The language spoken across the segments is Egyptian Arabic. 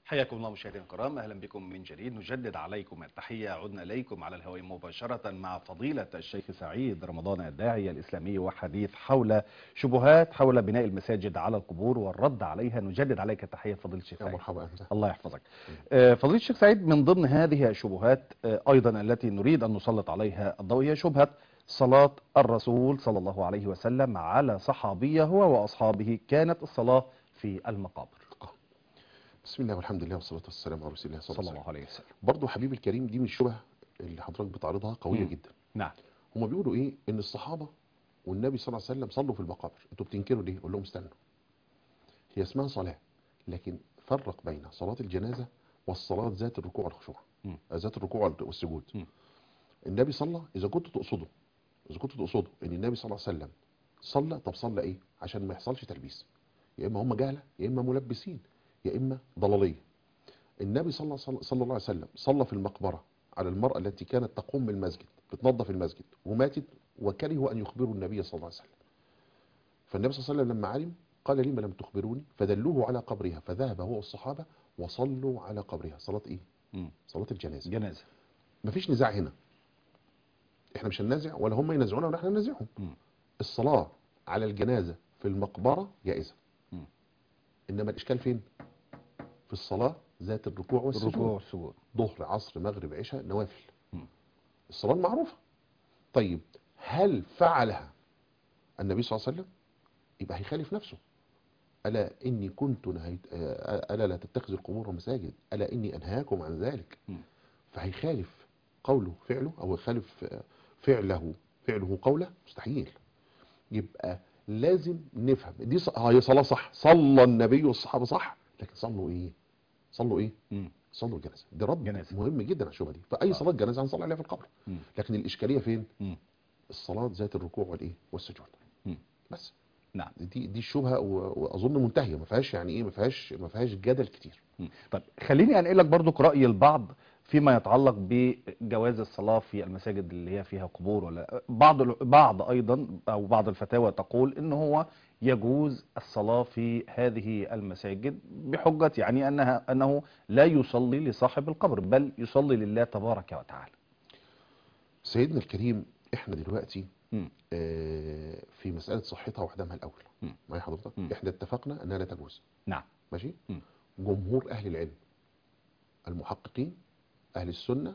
حياكم الله مشاهدينا الكرام اهلا بكم من جديد نجدد عليكم التحيه عدنا اليكم على الهواء مباشره مع فضيله الشيخ سعيد رمضان الداعيه الاسلامي وحديث حول شبهات حول بناء المساجد على القبور والرد عليها نجدد عليك التحيه فضيله الشيخ يا سعيد مرحبا أهلا الله يحفظك آه، فضيله الشيخ سعيد من ضمن هذه الشبهات آه، ايضا التي نريد ان نسلط عليها الضوء هي شبهه صلاه الرسول صلى الله عليه وسلم على صحابيه هو واصحابه كانت الصلاه في المقابر بسم الله والحمد لله والصلاة والسلام على رسول الله صلى صلى الله عليه الله عليه وسلم وسلم برضه حبيبي الكريم دي من الشبه اللي حضرتك بتعرضها قوية مم. جدا نعم هما بيقولوا ايه ان الصحابة والنبي صلى الله عليه وسلم صلوا في المقابر انتوا بتنكروا ليه قول لهم استنوا هي اسمها صلاة لكن فرق بين صلاة الجنازة والصلاة ذات الركوع والخشوع مم. آه، ذات الركوع والسجود مم. النبي صلى اذا كنتوا تقصدوا اذا كنتوا تقصدوا ان النبي صلى الله عليه وسلم صلى طب صلى ايه عشان ما يحصلش تلبيس يا اما هم جهله يا اما ملبسين يا اما ضلاليه النبي صلى الله صلى الله عليه وسلم صلى في المقبره على المراه التي كانت تقوم بالمسجد بتنظف المسجد وماتت وكرهوا ان يخبروا النبي صلى الله عليه وسلم فالنبي صلى الله عليه وسلم لما علم قال لما لم تخبروني فدلوه على قبرها فذهب هو والصحابه وصلوا على قبرها صلاه ايه مم. صلاه الجنازه جنازه مفيش نزاع هنا احنا مش هننازع ولا هم ينازعونا ولا احنا ننازعهم مم. الصلاة على الجنازة في المقبرة جائزة مم. انما الاشكال فين في الصلاة ذات الركوع والسجود الركوع والسجود ظهر عصر مغرب عشاء نوافل مم. الصلاة المعروفة طيب هل فعلها النبي صلى الله عليه وسلم يبقى هيخالف نفسه ألا إني كنت نهيت آه، ألا لا تتخذوا القبور مساجد ألا إني أنهاكم عن ذلك مم. فهيخالف قوله فعله أو يخالف آه، فعله فعله قوله مستحيل يبقى لازم نفهم دي ص- هي صلاة صح صلى النبي والصحابة صح لكن صلوا إيه صلوا إيه مم. صلوا الجنازة ده رد جنازة. مهم جدا على الشبهة دي فأي آه. صلاة جنازة هنصلي عليها في القبر مم. لكن الإشكالية فين مم. الصلاة ذات الركوع والإيه والسجود مم. بس نعم دي دي الشبهة و- وأظن منتهية ما فيهاش يعني إيه ما فيهاش ما فيهاش جدل كتير مم. طيب خليني انقل لك برضو رأي البعض فيما يتعلق بجواز الصلاة في المساجد اللي هي فيها قبور ولا بعض ال- بعض ايضا او بعض الفتاوى تقول ان هو يجوز الصلاة في هذه المساجد بحجة يعني انها انه لا يصلي لصاحب القبر بل يصلي لله تبارك وتعالى سيدنا الكريم إحنا دلوقتي مم. آه، في مسألة صحتها وعدمها الأول مم. معايا حضرتك مم. إحنا اتفقنا أنها لا تجوز نعم ماشي مم. جمهور أهل العلم المحققين أهل السنة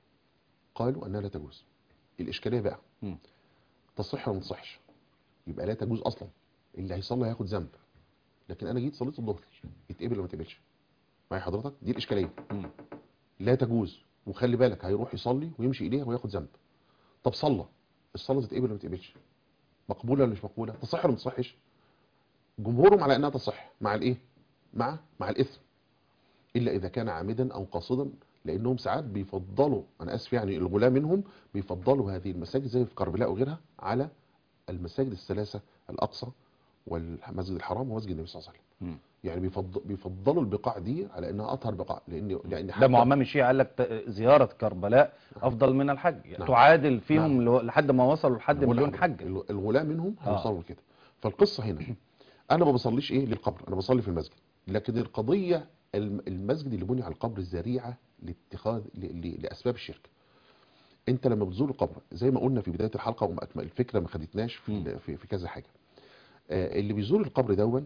قالوا أنها لا تجوز الإشكالية بقى مم. تصح ولا ما تصحش يبقى لا تجوز أصلا اللي هيصلي هياخد ذنب لكن أنا جيت صليت الظهر يتقبل ولا ما يتقبلش معايا حضرتك دي الإشكالية مم. لا تجوز وخلي بالك هيروح يصلي ويمشي إليها وياخد ذنب طب صلى الصلاة تتقبل ولا ما تتقبلش مقبولة ولا مش مقبولة تصح ولا ما تصحش جمهورهم على أنها تصح مع الإيه مع مع الإثم إلا إذا كان عامدا أو قاصدا لأنهم ساعات بيفضلوا أنا آسف يعني الغلاة منهم بيفضلوا هذه المساجد زي في كربلاء وغيرها على المساجد الثلاثة الأقصى والمسجد الحرام ومسجد النبي صلى الله عليه وسلم مم. يعني بيفضل بيفضلوا البقاع دي على انها اطهر بقاع لان لان ده حتى- معمم الشيعة قال لك ت- زيارة كربلاء افضل من الحج يعني نعم. تعادل فيهم نعم. لو- لحد ما وصلوا لحد أنا بقول مليون لحضرتك، حج ال- الغلاة منهم آه. هيوصلوا لكده فالقصة هنا انا ما بصليش ايه للقبر انا بصلي في المسجد لكن القضية الم- المسجد اللي بني على القبر ذريعة لاتخاذ ل- ل- لاسباب الشرك انت لما بتزور القبر زي ما قلنا في بداية الحلقة وما أكمل الفكرة ما خدتناش في, مم. ال- في, في كذا حاجة آه، اللي بيزور القبر دون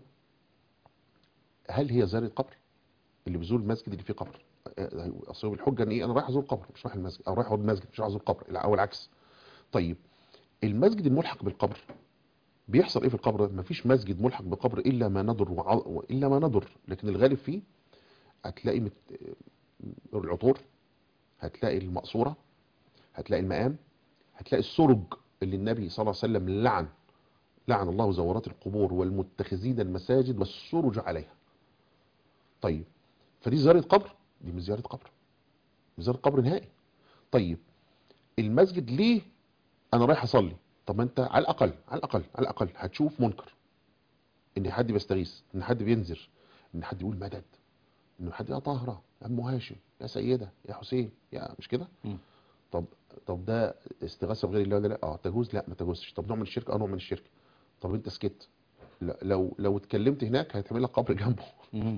هل هي زيارة قبر اللي بيزور المسجد اللي فيه قبر آه، اصل الحجة ان ايه انا رايح ازور قبر مش رايح المسجد او رايح اقعد المسجد مش رايح ازور قبر او العكس طيب المسجد الملحق بالقبر بيحصل ايه في القبر ده؟ مفيش مسجد ملحق بقبر الا ما ندر وع... الا ما ندر لكن الغالب فيه هتلاقي مت... العطور هتلاقي المقصوره هتلاقي المقام هتلاقي السرج اللي النبي صلى الله عليه وسلم لعن لعن الله زوارات القبور والمتخذين المساجد والسرج عليها طيب فدي زياره قبر دي مش زياره قبر مش زياره قبر نهائي طيب المسجد ليه انا رايح اصلي طب ما انت على الاقل على الاقل على الاقل هتشوف منكر ان حد بيستغيث ان حد بينذر ان حد يقول مدد ان حد يا طاهره يا ام هاشم يا سيده يا حسين يا مش كده مم. طب طب ده استغاثه بغير الله ولا لا اه تجوز لا ما تجوزش طب نوع من الشرك اه نوع من الشرك طب انت سكت لا لو لو اتكلمت هناك هيتعمل لك قبر جنبه مم.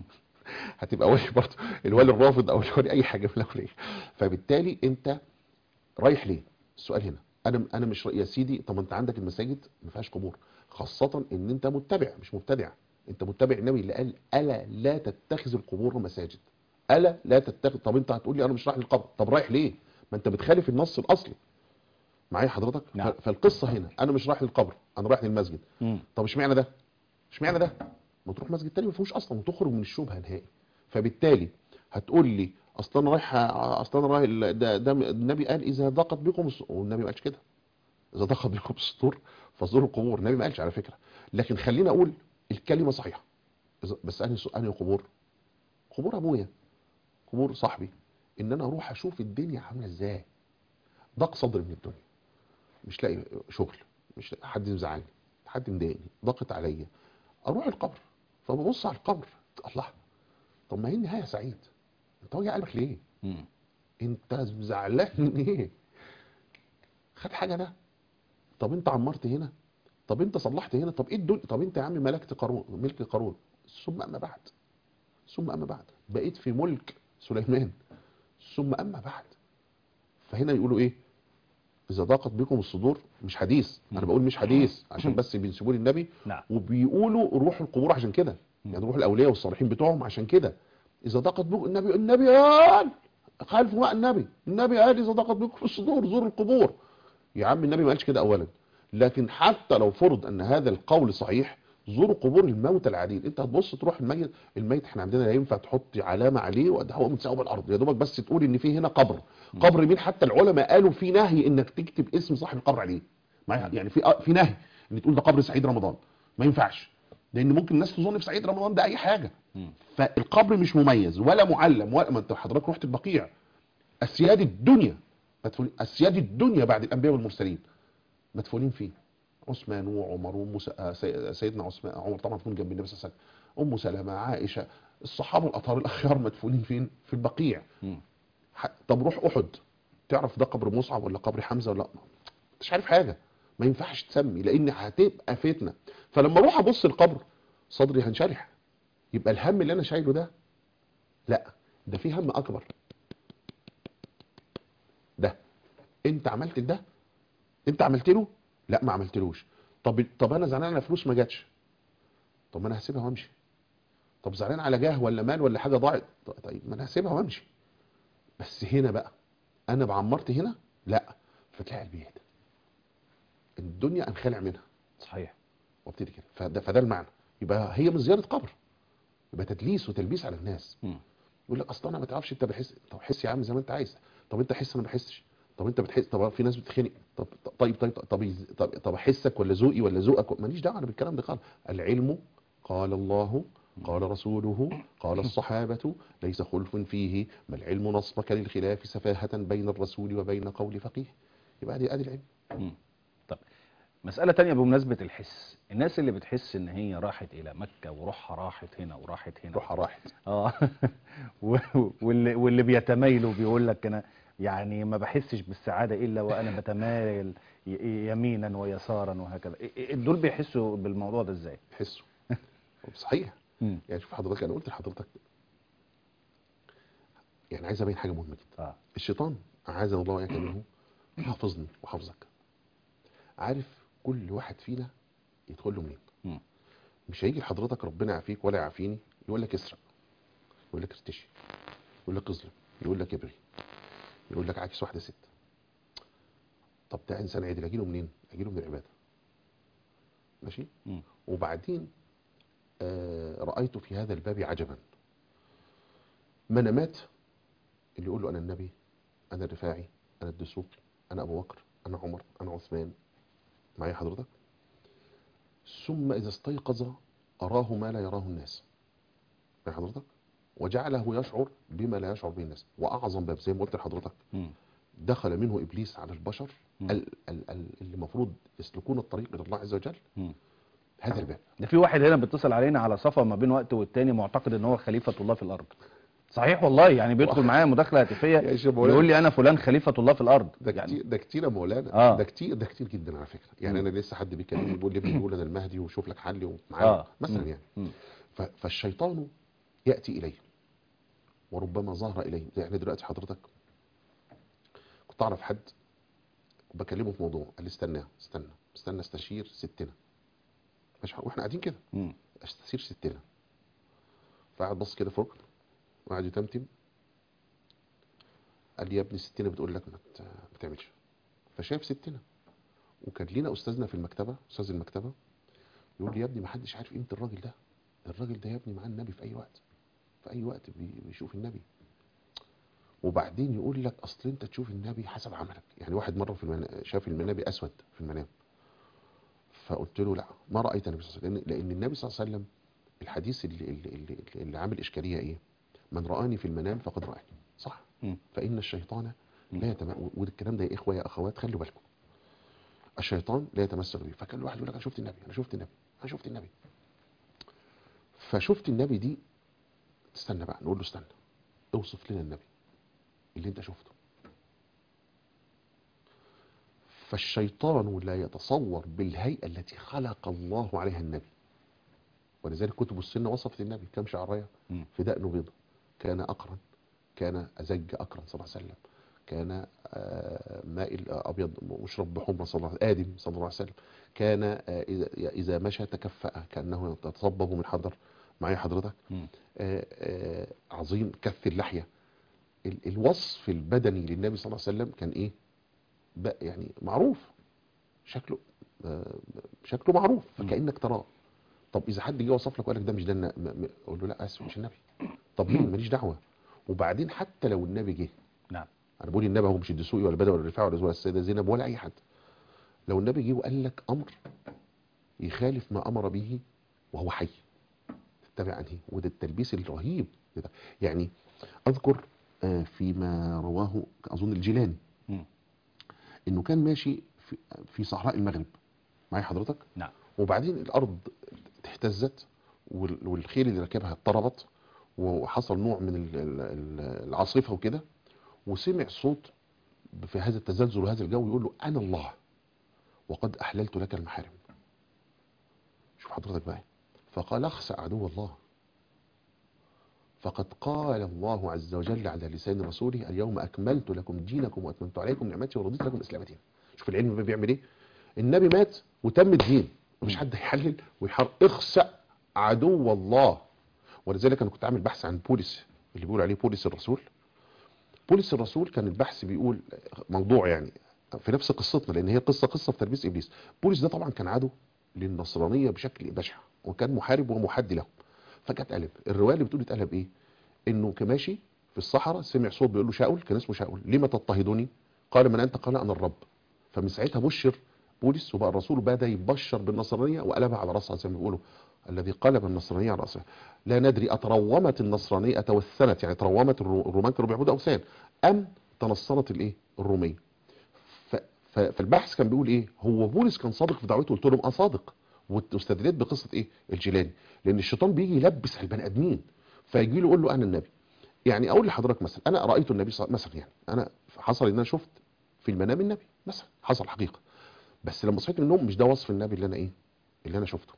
هتبقى ولي برضه الولي الرافض او الولي اي حاجه من الاوليه فبالتالي انت رايح ليه السؤال هنا انا انا مش يا سيدي طب انت عندك المساجد ما فيهاش قبور خاصه ان انت متبع مش مبتدع انت متبع النبي اللي قال الا لا تتخذ القبور مساجد الا لا تتخذ طب انت هتقول لي انا مش رايح للقبر طب رايح ليه ما انت بتخالف النص الاصلي معايا حضرتك نعم. ف- فالقصه هنا انا مش رايح للقبر انا رايح للمسجد مم. طب اشمعنى ده اشمعنى ده ما تروح مسجد تاني ما فيهوش اصلا وتخرج من الشبهه نهائي فبالتالي هتقول لي اصلا انا رايح اصلا انا رايح ال- ده, ده النبي قال اذا ضاقت بكم الص- والنبي ما قالش كده اذا ضاقت بكم الصدور فزوروا القبور النبي ما قالش على فكره لكن خلينا اقول الكلمه صحيحه إذا- بس انهي سو- انهي قبور قبور ابويا قبور صاحبي ان انا اروح اشوف الدنيا عامله ازاي ضاق صدري من الدنيا مش لاقي شغل مش لاقي حد مزعلني حد مضايقني ضاقت عليا اروح القبر فببص على القبر الله طب ما هي النهايه سعيد انت واجع قلبك ليه مم. انت زعلان من ايه خد حاجه ده طب انت عمرت هنا طب انت صلحت هنا طب ايه الدنيا طب انت يا عم ملكت قارون ملك قارون ثم اما بعد ثم اما بعد بقيت في ملك سليمان ثم اما بعد فهنا يقولوا ايه اذا ضاقت بكم الصدور مش حديث انا بقول مش حديث عشان بس بينسبوا لي النبي نعم وبيقولوا روحوا القبور عشان كده يعني روح الاولياء والصالحين بتوعهم عشان كده اذا ضاقت بكم النبي النبي قال خالفوا بقى النبي النبي قال اذا ضاقت بكم الصدور زوروا القبور يا عم النبي ما قالش كده اولا لكن حتى لو فرض ان هذا القول صحيح زوروا قبور الموتى العاديين انت هتبص تروح الميت الميت احنا عندنا لا ينفع تحط علامه عليه وده هو متساوي بالارض يا دوبك بس تقول ان في هنا قبر قبر مين حتى العلماء قالوا في نهي انك تكتب اسم صاحب القبر عليه معايا؟ يعني في في نهي ان تقول ده قبر سعيد رمضان ما ينفعش لان ممكن الناس تظن في سعيد رمضان ده اي حاجه مم. فالقبر مش مميز ولا معلم ولا ما انت حضرتك رحت البقيع اسياد الدنيا مدفونين اسياد الدنيا بعد الانبياء والمرسلين مدفونين فيه عثمان وعمر وموسى آه، سي- سيدنا عثمان عمر طبعا مدفون جنب النبي صلى الله عليه وسلم ام سلمة عائشه الصحابه الاطهار الاخيار مدفونين فين في البقيع مم. ح- طب روح احد تعرف ده قبر مصعب ولا قبر حمزه ولا لا مش عارف حاجه ما ينفعش تسمي لان هتبقى فتنه فلما اروح ابص القبر صدري هنشرح يبقى الهم اللي انا شايله ده لا ده في هم اكبر ده انت عملت ده انت عملت له لا ما عملتلوش طب طب انا زعلان على فلوس ما جاتش طب ما انا هسيبها وامشي طب زعلان على جاه ولا مال ولا حاجه ضاعت طيب ما انا هسيبها وامشي بس هنا بقى انا بعمرت هنا لا فتلاقي قلبي يهدى الدنيا انخلع منها صحيح وابتدي كده فده فده المعنى يبقى هي مش زياره قبر يبقى تدليس وتلبيس على الناس مم. يقول لك اصل انا ما تعرفش انت بحس طب حس يا عم زي ما انت عايز طب انت حس انا ما بحسش طب انت بتحس طب في ناس بتتخنق طب طيب طيب طب طب, طب, طب احسك ولا ذوقي ولا ذوقك ماليش دعوه انا بالكلام ده خالص العلم قال الله قال رسوله قال الصحابة ليس خلف فيه ما العلم نصبك للخلاف سفاهة بين الرسول وبين قول فقيه يبقى ادي ادي العلم مم. طب مسألة تانية بمناسبة الحس الناس اللي بتحس ان هي راحت الى مكة وروحها راحت هنا وراحت هنا روحها راحت اه و- واللي واللي بيتمايلوا بيقول لك انا يعني ما بحسش بالسعادة الا وانا بتمايل ي- يمينا ويسارا وهكذا إيه- إيه- دول بيحسوا بالموضوع ده ازاي تحسه صحيح مم. يعني شوف حضرتك انا قلت لحضرتك يعني عايز ابين حاجه مهمه جدا اه الشيطان اعاذنا الله واياك منه حافظني وحافظك عارف كل واحد فينا يدخل له منين مم. مش هيجي لحضرتك ربنا يعافيك ولا يعافيني يقول لك اسرق يقول لك ارتشي يقول لك اظلم يقول لك ابري يقول لك عاكس واحده ست طب ده انسان عدل اجيله منين اجيله من العباده ماشي مم. وبعدين آه رأيت في هذا الباب عجبا منامات اللي يقول له أنا النبي أنا الرفاعي أنا الدسوقي أنا أبو بكر أنا عمر أنا عثمان معايا حضرتك ثم إذا استيقظ أراه ما لا يراه الناس معايا حضرتك وجعله يشعر بما لا يشعر به الناس وأعظم باب زي ما قلت لحضرتك مم. دخل منه إبليس على البشر مم. ال- ال- ال- اللي المفروض يسلكون الطريق إلى الله عز وجل مم. هذا الباب ده في واحد هنا بيتصل علينا على صفا ما بين وقت والتاني معتقد ان هو خليفة الله في الارض صحيح والله يعني بيدخل معايا مداخلة هاتفية يا شيخ مولانا. يقول لي انا فلان خليفة الله في الارض ده يعني كتير ده كتير يا مولانا آه. ده كتير ده كتير جدا على فكره يعني مم. انا لسه حد بيكلمني بيقول لي بيقول انا المهدي وشوف لك حل ومعايا اه مثلا مم. يعني مم. ف- فالشيطان ياتي اليه وربما ظهر اليه زي احنا دلوقتي حضرتك كنت اعرف حد بكلمه في موضوع قال لي استنى استنى استنى استشير ستنا مش ح- واحنا قاعدين كده مم. استشير ستنا فقعد بص كده فوق وقعد يتمتم قال لي يا ابني ستنا بتقول لك ما ت- ما تعملش فشاف ستنا وكان لينا استاذنا في المكتبه استاذ المكتبه يقول لي يا ابني ما حدش عارف قيمه الراجل ده الراجل ده يا ابني معاه النبي في اي وقت في اي وقت بي- بيشوف النبي وبعدين يقول لك اصل انت تشوف النبي حسب عملك يعني واحد مره في المنا... شاف النبي اسود في المنام فقلت له لا ما رايت النبي صلى الله عليه وسلم لان لأن النبي صلى الله عليه وسلم الحديث اللي, اللي, اللي, اللي عامل اشكاليه ايه من رآني في المنام فقد رآني صح مم. فإن الشيطان لا يتم والكلام ده يا إخوة يا أخوات خلوا بالكم الشيطان لا يتمسك به فكان الواحد يقول لك أنا شفت النبي أنا شفت النبي أنا شفت النبي فشفت النبي دي استنى بقى نقول له استنى اوصف لنا النبي اللي انت شفته فالشيطان لا يتصور بالهيئة التي خلق الله عليها النبي ولذلك كتب السنة وصفت النبي كم شعراية مم. في دقنه بيضة كان أقرن كان أزج أقرن صلى الله عليه وسلم كان آه، مائل آه، أبيض مشرب بحمرة صلى الله عليه وسلم آدم صلى الله عليه وسلم كان آه، إذا- إذا مشى تكفأ كأنه يتصبب من حضر معايا حضرتك مم. آه، آه، عظيم كف اللحية ال- الوصف البدني للنبي صلى الله عليه وسلم كان ايه بقى يعني معروف شكله آه، شكله معروف فكأنك تراه طب اذا حد جه وصف لك وقال لك ده مش ده الن- م- م- اقول له لا اسف مش النبي طب ليه ماليش دعوه وبعدين حتى لو النبي جه نعم انا بقول النبي هو مش الدسوقي ولا بدوي ولا الرفاعي ولا ولا السيده زينب ولا اي حد لو النبي جه وقال لك امر يخالف ما امر به وهو حي تتبع عنه وده التلبيس الرهيب ده. يعني اذكر آه، فيما رواه اظن الجيلاني مم. انه كان ماشي في, في صحراء المغرب معايا حضرتك نعم وبعدين الارض اهتزت وال- والخيل اللي راكبها اضطربت وحصل نوع من ال- ال- ال- العاصفه وكده وسمع صوت في هذا التزلزل وهذا الجو يقول له انا الله وقد احللت لك المحارم شوف حضرتك بقى فقال اخسأ عدو الله فقد قال الله عز وجل على لسان رسوله اليوم اكملت لكم دينكم واتممت عليكم نعمتي ورضيت لكم الاسلام دينا شوف العلم بقى بيعمل ايه النبي مات وتم الدين مفيش حد يحلل ويحر اخسأ عدو الله ولذلك انا كنت عامل بحث عن بولس اللي بيقول عليه بولس الرسول بولس الرسول كان البحث بيقول موضوع يعني في نفس قصتنا لان هي قصه قصه في تلبيس ابليس بولس ده طبعا كان عدو للنصرانيه بشكل بشع وكان محارب ومحدي لهم فجاه اتقلب الروايه اللي بتقول اتقلب ايه انه كان ماشي في الصحراء سمع صوت بيقول له شاول كان اسمه شاول لما تضطهدني قال من انت قال انا الرب فمن ساعتها بشر بولس وبقى الرسول بدا يبشر بالنصرانيه وقلبها على راسها زي ما بيقولوا الذي قلب النصرانيه على راسها لا ندري اترومت النصرانيه توثنت يعني ترومت الرو- الرومان كانوا بيعبدوا اوثان ام تنصرت الايه الروميه ف- ف- فالبحث كان بيقول ايه هو بولس كان صادق في دعوته قلت لهم اه صادق واستدلت بقصه ايه الجيلاني لان الشيطان بيجي يلبس على البني ادمين فيجي له يقول له انا النبي يعني اقول لحضرتك مثلا انا رايت النبي صلى مثلا يعني انا حصل ان انا شفت في المنام النبي مثلا حصل حقيقه بس لما صحيت من النوم مش ده وصف النبي اللي انا ايه اللي انا شفته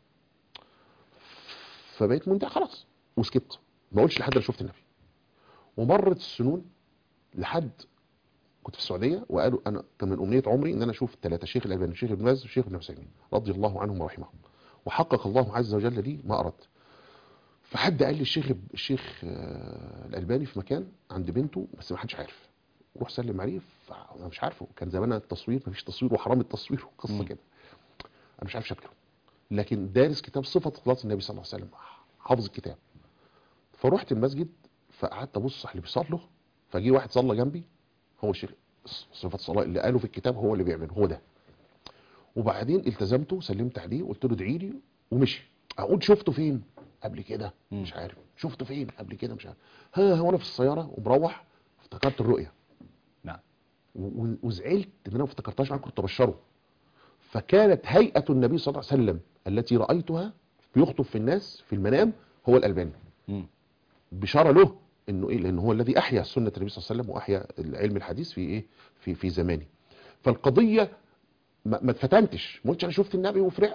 فبقيت منتهى خلاص وسكت ما اقولش لحد انا شفت النبي ومرت السنون لحد كنت في السعوديه وقالوا انا كان من امنيه عمري ان انا اشوف الثلاثه الشيخ الالباني والشيخ ابن باز والشيخ ابن عثيمين رضي الله عنهم ورحمهم وحقق الله عز وجل لي ما اردت فحد قال لي الشيخ الشيخ آه، الالباني في مكان عند بنته بس ما حدش عارف روح سلم عليه فانا مش عارفه كان زمان التصوير ما فيش تصوير وحرام التصوير وقصه مم. كده انا مش عارف شكله لكن دارس كتاب صفه صلاه النبي صلى الله عليه وسلم حافظ الكتاب فروحت المسجد فقعدت ابص على اللي بيصلوا فجي واحد صلى جنبي هو الشيخ صفه الصلاه اللي قاله في الكتاب هو اللي بيعمله هو ده وبعدين التزمته سلمت عليه قلت له ادعي لي ومشي اقول شفته فين قبل كده مم. مش عارف شفته فين قبل كده مش عارف ها هو انا في السياره ومروح افتكرت الرؤيه نعم و- و- وزعلت ان انا ما افتكرتهاش معاك كنت ابشره فكانت هيئه النبي صلى الله عليه وسلم التي رايتها بيخطب في الناس في المنام هو الالباني مم. بشاره له انه ايه لان هو الذي احيا سنه النبي صلى الله عليه وسلم واحيا العلم الحديث في ايه في في زمانه فالقضيه ما, ما اتفتنتش ما قلتش انا شفت النبي وفرحت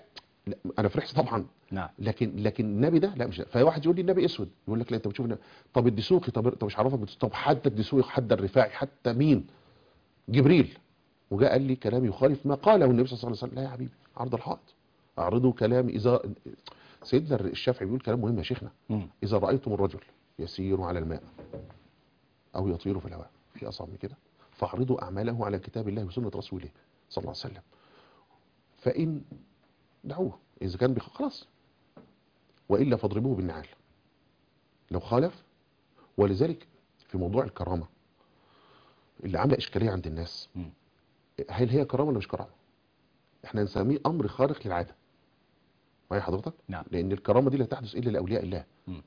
لا انا فرحت طبعا نعم لكن لكن النبي ده لا مش فواحد يقول لي النبي اسود يقول لك لا انت بتشوف النبي. طب الدسوقي طب طب مش عارفك بتس- طب حتى الدسوقي حتى الرفاعي حتى مين جبريل وجاء قال لي كلام يخالف ما قاله النبي صلى الله عليه وسلم لا يا حبيبي عرض الحائط اعرضوا كلام اذا سيدنا الشافعي بيقول كلام مهم يا شيخنا مم. اذا رايتم الرجل يسير على الماء او يطير في الهواء في اصعب من كده فاعرضوا اعماله على كتاب الله وسنه رسوله صلى الله عليه وسلم فان دعوه اذا كان بخ... خلاص والا فاضربوه بالنعال لو خالف ولذلك في موضوع الكرامه اللي عامله اشكاليه عند الناس مم. هل هي كرامه ولا مش كرامه احنا نسميه امر خارق للعاده معايا حضرتك نعم لان الكرامه دي لا تحدث الا لاولياء الله مم.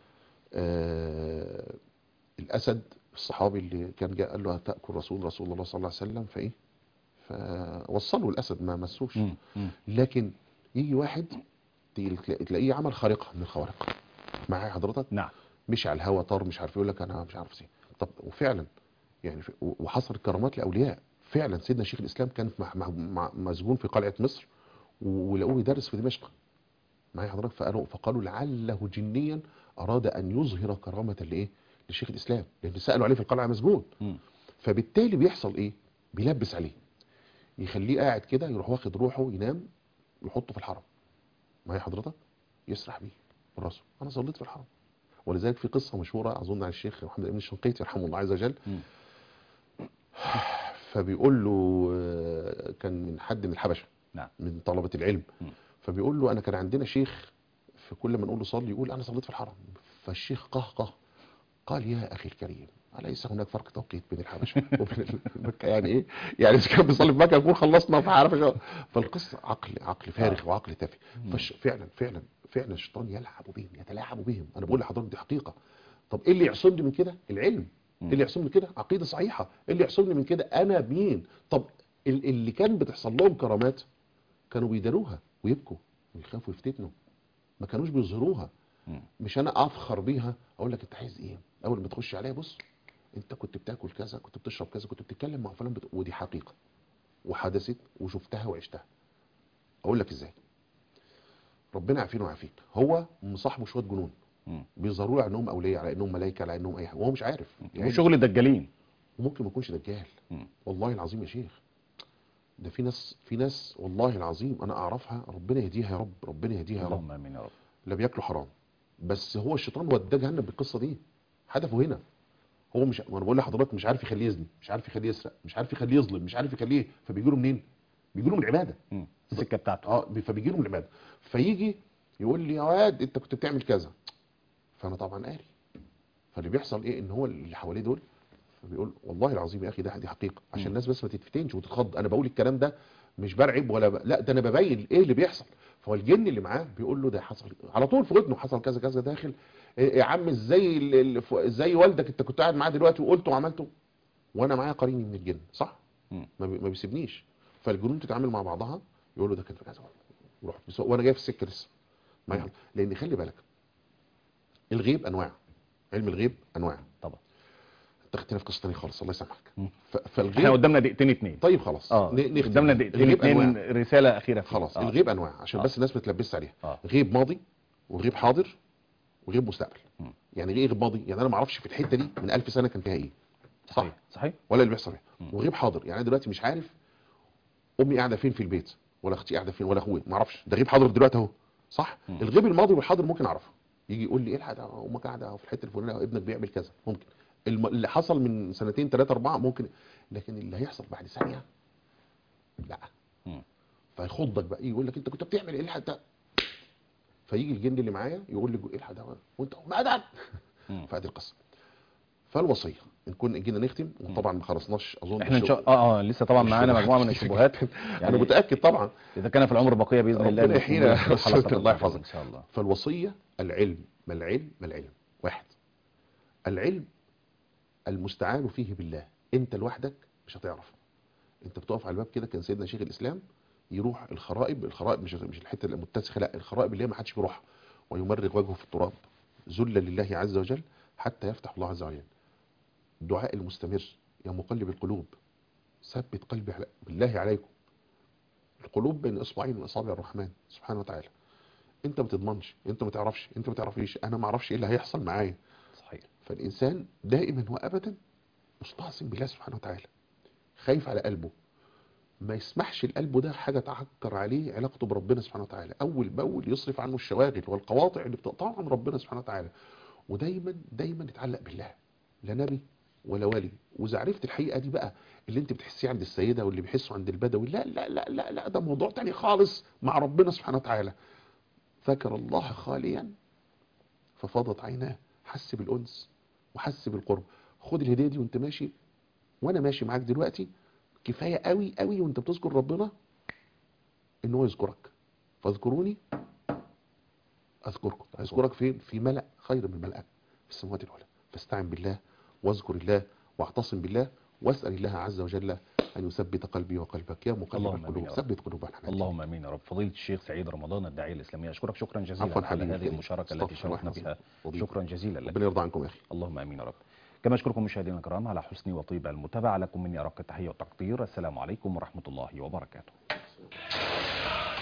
آه الاسد الصحابي اللي كان جاء قال له تاكل رسول رسول الله صلى الله عليه وسلم فايه فوصله الاسد ما مسوش مم. مم. لكن يجي واحد تيجي تلاقي- تلاقيه عمل خارقه من الخوارق معايا حضرتك نعم مشي على الهوا طار مش عارف يقول لك انا مش عارف ايه طب وفعلا يعني ف- وحصل كرامات لاولياء فعلا سيدنا شيخ الاسلام كان في مع- مع- مع- مسجون في قلعه مصر و- ولقوه يدرس في دمشق معايا حضرتك فقالوا فقالوا لعله جنيا اراد ان يظهر كرامه لايه لشيخ الاسلام لان سالوا عليه في القلعه مسجون مم. فبالتالي بيحصل ايه بيلبس عليه يخليه قاعد كده يروح واخد روحه ينام يحطه في الحرم معايا حضرتك يسرح بيه براسه انا صليت في الحرم ولذلك في قصه مشهوره اظن عن الشيخ محمد بن الشنقيطي رحمه الله عز وجل مم. فبيقول له آه، كان من حد من الحبشه نعم من طلبه العلم مم. فبيقول له انا كان عندنا شيخ في كل ما نقول له صلي يقول انا صليت في الحرم فالشيخ قهقه قال يا اخي الكريم اليس هناك فرق توقيت بين الحبشه وبين مكه يعني ايه يعني اذا كان بيصلي في مكه يكون خلصنا في عارف فالقصه عقل عقل فارغ وعقل تافه فش فعلا فعلا فعلا الشيطان يلعب بهم يتلاعب بهم انا بقول لحضرتك دي حقيقه طب ايه اللي يعصمني من كده العلم ايه اللي يعصمني من كده عقيده صحيحه ايه اللي يعصمني من كده انا مين طب ال- اللي كان بتحصل لهم كرامات كانوا بيداروها ويبكوا ويخافوا يفتتنوا ما كانوش بيظهروها مم. مش انا افخر بيها اقول لك انت عايز ايه اول ما تخش عليا بص انت كنت بتاكل كذا كنت بتشرب كذا كنت بتتكلم مع فلان بت... ودي حقيقه وحدثت وشفتها وعشتها اقول لك ازاي ربنا عافينا وعافيك هو مصاحبه شويه جنون مم. بيظهروا له على انهم اولياء على انهم ملائكه على انهم اي حاجه وهو مش عارف يعني وشغل دجالين وممكن ما يكونش دجال مم. والله العظيم يا شيخ ده في ناس في ناس والله العظيم انا اعرفها ربنا يهديها يا رب ربنا يهديها يا رب اللهم امين يا رب لا بياكلوا حرام بس هو الشيطان وداه جهنم بالقصه دي هدفه هنا هو مش وانا بقول لحضرتك مش عارف يخليه يزني مش عارف يخليه يسرق مش عارف يخليه يظلم مش عارف يخليه فبيجي له منين بيجي له من العباده مم. السكه بتاعته اه بي- فبيجي له من العباده فيجي يقول لي يا واد انت كنت بتعمل كذا فانا طبعا قاري فاللي بيحصل ايه ان هو اللي حواليه دول فبيقول والله العظيم يا اخي ده دي حقيقه عشان مم. الناس بس ما تتفتنش وتتخض انا بقول الكلام ده مش برعب ولا ب... لا ده انا ببين ايه اللي بيحصل فهو الجن اللي معاه بيقول له ده حصل على طول في ودنه حصل كذا كذا داخل إيه يا عم ازاي ال- ال- ف- ازاي والدك انت كنت قاعد معاه دلوقتي وقلته وعملته وانا معايا قريني من الجن صح مم. ما, بي... ما بيسيبنيش فالجنون تتعامل مع بعضها يقول له ده كان في كذا يروح بس- وانا جاي في السكه لسه معايا مم. لان خلي بالك الغيب انواع علم الغيب انواع طبعا انت خدتنا في قصه ثانيه خالص الله يسامحك مم. ف... احنا فالغيب قدامنا دقيقتين اتنين طيب خلاص اه ن- نختم. قدامنا دقيقتين الغيب اتنين أنواع. رساله اخيره فيه. خلاص آه. الغيب انواع عشان آه. بس الناس ما تلبسش عليها اه غيب ماضي وغيب حاضر وغيب مستقبل مم. يعني ايه غيب ماضي يعني انا ما اعرفش في الحته دي من ألف سنه كان فيها ايه صح صحيح صحيح ولا اللي بيحصل فيها مم. وغيب حاضر يعني انا دلوقتي مش عارف امي قاعده فين في البيت ولا اختي قاعده فين ولا اخويا ما اعرفش ده غيب حاضر دلوقتي اهو صح مم. الغيب الماضي والحاضر ممكن اعرفه يجي يقول لي الحق ده امك قاعده في الحته الفلانيه ابنك بيعمل كذا ممكن الم... اللي حصل من سنتين ثلاثه اربعه ممكن لكن اللي هيحصل بعد ثانيه لا مم. فيخضك بقى يقول لك انت كنت بتعمل ايه الحق ده فيجي الجن اللي معايا يقول لي ايه الحق ده وانت ما ده مم. فادي القصه فالوصيه ان كنا جينا نختم وطبعا ما خلصناش اظن احنا ان الشغل. شاء اه اه لسه طبعا معانا الشبهات. مجموعه من الشبهات انا متاكد طبعا اذا كان في العمر بقيه باذن الله ربنا يحيينا. نكمل الحلقة الله القادمة يحفظك. ان شاء الله فالوصيه العلم ما العلم ما العلم واحد العلم المستعان فيه بالله انت لوحدك مش هتعرف انت بتقف على الباب كده كان سيدنا شيخ الاسلام يروح الخرائب الخرائب مش مش الحته المتسخه لا الخرائب اللي هي ما حدش بيروحها ويمرغ وجهه في التراب ذلا لله عز وجل حتى يفتح الله عز وجل الدعاء المستمر يا مقلب القلوب ثبت قلبي على بالله عليكم القلوب بين اصبعين من اصابع الرحمن سبحانه وتعالى انت ما تضمنش انت ما تعرفش انت ما تعرفيش انا ما اعرفش ايه اللي هيحصل معايا صحيح فالإنسان دائما وأبدا مستعصم بالله سبحانه وتعالى خايف على قلبه ما يسمحش لقلبه ده حاجة تعكر عليه علاقته بربنا سبحانه وتعالى أول بأول يصرف عنه الشواغل والقواطع اللي بتقطعه عن ربنا سبحانه وتعالى ودايما دايما يتعلق بالله لا نبي ولا ولي وإذا عرفت الحقيقة دي بقى اللي انت بتحسيه عند السيدة واللي بيحسه عند البدوي لا لا لا لا لا ده موضوع تاني خالص مع ربنا سبحانه وتعالى ذكر الله خاليا ففاضت عيناه حس بالأنس وحس بالقرب خد الهدية دي وانت ماشي وانا ماشي معاك دلوقتي كفاية قوي قوي وانت بتذكر ربنا ان هو يذكرك فاذكروني اذكركم اذكرك فين في ملأ خير من ملأ في السماوات العلى فاستعن بالله واذكر الله واعتصم بالله واسأل الله عز وجل ان يثبت قلبي وقلبك يا مقلب اللهم آمين القلوب يا رب. ثبت قلوبنا على دينك. اللهم امين يا رب فضيله الشيخ سعيد رمضان الداعيه الاسلاميه اشكرك شكرا جزيلا عفوا على حبيبي هذه الكريم. المشاركه التي استغفر الله شرفنا العظيم. بها وبيك. شكرا جزيلا لك ربنا يرضى عنكم يا اخي اللهم امين يا رب كما اشكركم مشاهدينا الكرام على حسن وطيب المتابعه لكم مني ارق التحيه والتقدير السلام عليكم ورحمه الله وبركاته